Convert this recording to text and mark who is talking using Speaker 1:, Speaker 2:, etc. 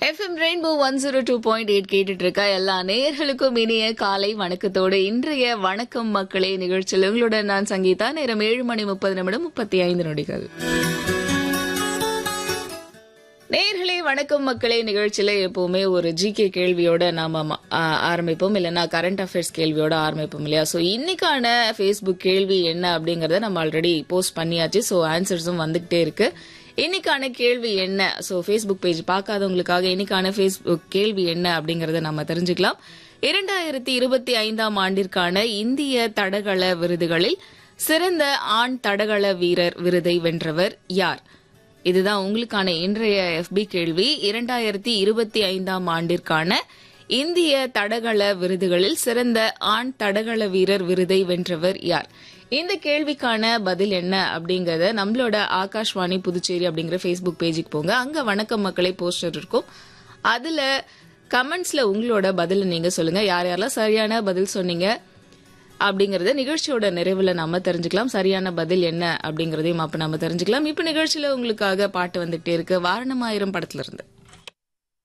Speaker 1: FM rainbow one zero two point eight கேட்டுட்டு இருக்க எல்லா நேயர்களுக்கும் இனிய காலை வணக்கத்தோடு இன்றைய வணக்கம் மக்களே நிகழ்ச்சியில் உங்களுடன் நான் சங்கீதா நேரம் ஏழு மணி முப்பது நிமிடம் முப்பத்தி ஐந்து நொடிகள் நேயர்களே வணக்கம் மக்களே நிகழ்ச்சியில எப்பவுமே ஒரு ஜிகே கேள்வியோட நாம ம- ஆ, ஆரம்பிப்போம் இல்லைன்னா கரண்ட் அஃபேர்ஸ் கேள்வியோட ஆரம்பிப்போம் இல்லையா ஸோ இன்னைக்கான ஃபேஸ்புக் கேள்வி என்ன அப்படிங்கறத நம்ம ஆல்ரெடி போஸ்ட் பண்ணியாச்சு ஸோ ஆன்சர்ஸும் வந்துகிட்டே இருக்கு இன்னைக்கான கேள்வி என்ன ஸோ ஃபேஸ்புக் பேஜ் பார்க்காதவங்களுக்காக இன்னைக்கான ஃபேஸ்புக் கேள்வி என்ன அப்படிங்கறத நம்ம தெரிஞ்சுக்கலாம் இரண்டாயிரத்தி இருபத்தி ஐந்தாம் ஆண்டிற்கான இந்திய தடகள விருதுகளில் சிறந்த ஆண் தடகள வீரர் விருதை வென்றவர் யார் இதுதான் உங்களுக்கான இன்றைய எஃபி கேள்வி இரண்டாயிரத்தி இருபத்தி ஐந்தாம் ஆண்டிற்கான இந்திய தடகள விருதுகளில் சிறந்த ஆண் தடகள வீரர் விருதை வென்றவர் யார் இந்த கேள்விக்கான பதில் என்ன அப்படிங்கறத நம்மளோட ஆகாஷ்வாணி புதுச்சேரி அப்படிங்கிற ஃபேஸ்புக் பேஜுக்கு போங்க அங்க வணக்கம் மக்களை போஸ்டர் இருக்கும் அதுல கமெண்ட்ஸ்ல உங்களோட பதில நீங்க சொல்லுங்க யார் யாரெல்லாம் சரியான பதில் சொன்னீங்க அப்படிங்கறத நிகழ்ச்சியோட நிறைவுல நாம தெரிஞ்சுக்கலாம் சரியான பதில் என்ன அப்படிங்கறதையும் அப்ப நாம தெரிஞ்சுக்கலாம் இப்ப நிகழ்ச்சியில உங்களுக்காக பாட்டு வந்துட்டே இருக்கு வாரணமாயிரம் படத்துல இருந்து